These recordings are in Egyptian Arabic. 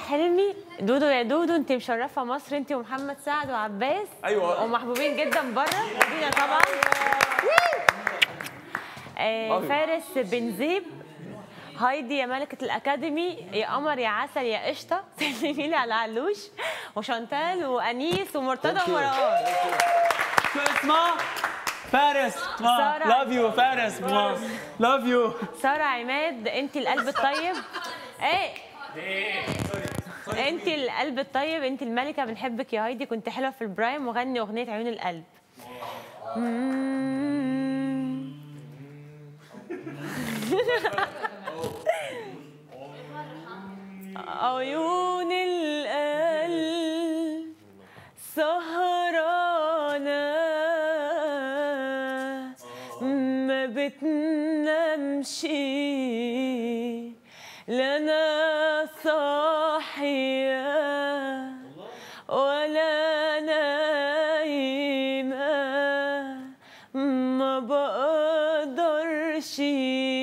حلمي دودو يا دودو انت مشرفه مصر انت ومحمد سعد وعباس أيوة. ومحبوبين جدا بره دينا طبعا آه فارس بن زيب هايدي يا ملكة الأكاديمي يا قمر يا عسل يا قشطة سلمي لي على علوش وشانتال وأنيس ومرتضى ومروان شو اسمها؟ فارس سارة. لاف يو فارس لاف يو سارة عماد انت القلب الطيب ايه انت القلب الطيب انت الملكة بنحبك يا هايدي كنت حلوة في البرايم وغني اغنية عيون القلب مم. عيون القلب سهرانة ما بتنامش لنا صاحية ولا نايمة ما بقدرش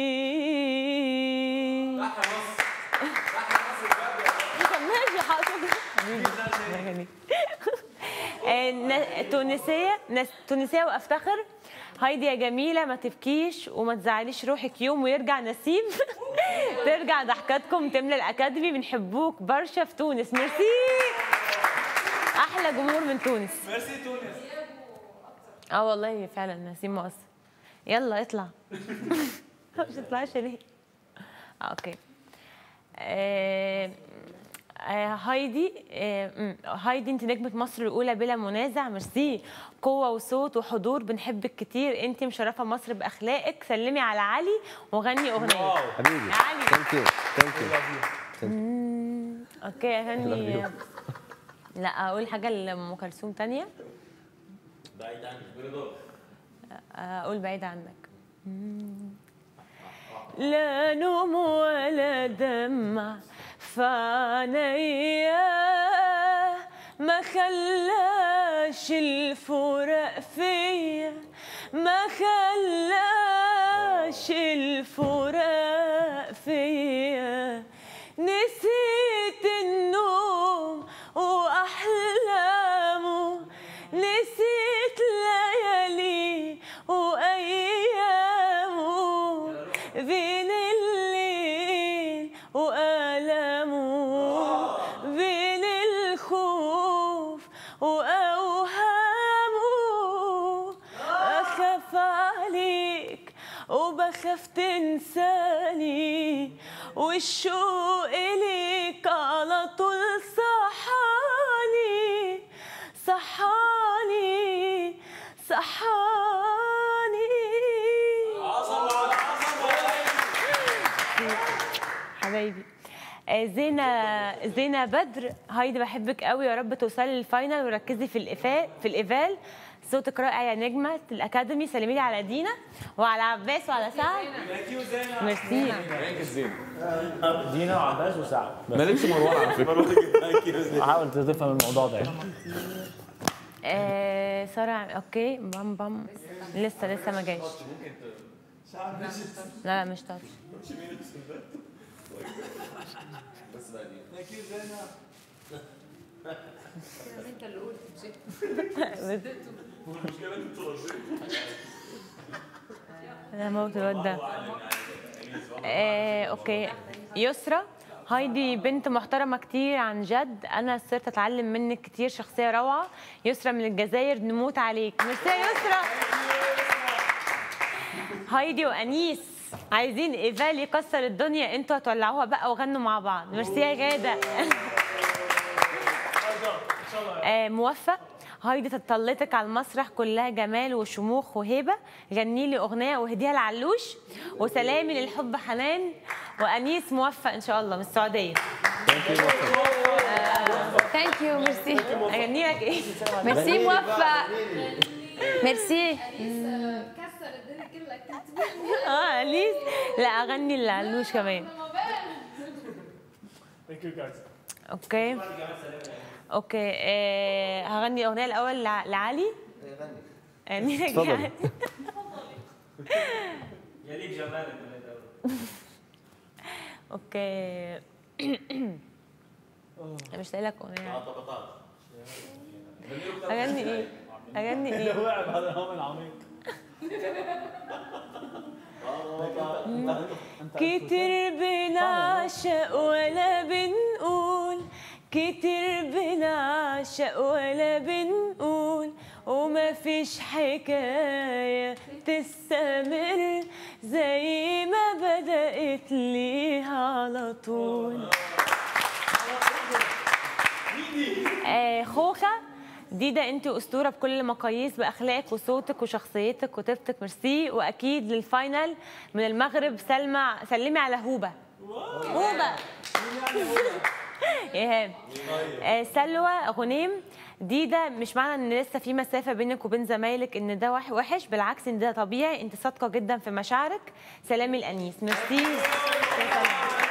ماشي حاضر حبيبي آه، ن- تونسية ناس تونسية وافتخر هايدي يا جميلة ما تبكيش وما تزعليش روحك يوم ويرجع نسيم ترجع ضحكاتكم تملى الأكاديمي بنحبوك برشا في تونس ميرسي أحلى جمهور من تونس ميرسي تونس اه والله فعلا نسيم مقصر يلا اطلع مش تطلعش ليه آه، اوكي آه، آه، هايدي آه، مم، هايدي انت نجمة مصر الأولى بلا منازع ميرسي قوة وصوت وحضور بنحبك كتير انت مشرفة مصر بأخلاقك سلمي على علي وغني أغنية حبيبي يا علي ثانك يو ثانك يو اوكي اغني لا اقول حاجة لأم كلثوم تانية بعيد عنك اقول بعيد عنك لا نوم ولا دمع في عينيا ما خلاش الفراق فيا ما خلاش الفراق فيا نسيت النوم واحلامه نسيت ليالي وايامه بين الليل والامه بين الخوف واوهامه اخاف عليك وبخاف تنساني والشوق إليك على طول صحاني صحاني صحاني حبايبي آه، زينة زينة بدر هايدي بحبك قوي يا رب توصلي للفاينل وركزي في الإفاء في الإيفال صوتك رائع يا نجمة الأكاديمي سلمي لي على دينا وعلى عباس وعلى سعد ميرسي دينا وعباس وسعد مالكش مروان على فكره حاول تفهم الموضوع ده آه سارة اوكي بام بام لسه لسه ما جاش لا لا مش تاتش انا موت الواد ده آه، اوكي يسرا هايدي بنت محترمة كتير عن جد أنا صرت أتعلم منك كتير شخصية روعة يسرا من الجزائر نموت عليك ميرسي يا يسرا هايدي وأنيس عايزين إيفال يكسر الدنيا انتوا هتولعوها بقى وغنوا مع بعض ميرسي يا غادة آه، موفق هايدي تطلتك على المسرح كلها جمال وشموخ وهيبه غني لي اغنيه واهديها لعلوش وسلامي للحب حنان وانيس موفق ان شاء الله من السعوديه ثانك يو ميرسي اغني لك ايه ميرسي موفق ميرسي كسر الدنيا كلها كنت اه انيس لا اغني لعلوش كمان اوكي اوكي آه هغني الاغنيه الاول لع- لعلي غني لك اتفضل. يعني. يليك جمالك اوكي انا مش لاقي لك اغنيه طبقات اغني ايه اغني ايه وقع بهذا الهوم العميق كتير بنعشق ولا بنقول كتير بنعشق ولا بنقول وما فيش حكاية تستمر زي ما بدأت ليها على طول آه خوخة ديدا انت اسطوره بكل المقاييس باخلاقك وصوتك وشخصيتك وطيبتك ميرسي واكيد للفاينل من المغرب سلمى سلمي على هوبه هوبه ايهاب آه سلوى غنيم ديدا مش معنى ان لسه في مسافه بينك وبين زمايلك ان ده وح- وحش بالعكس ان ده طبيعي انت صادقه جدا في مشاعرك سلامي الانيس ميرسي يا سلام.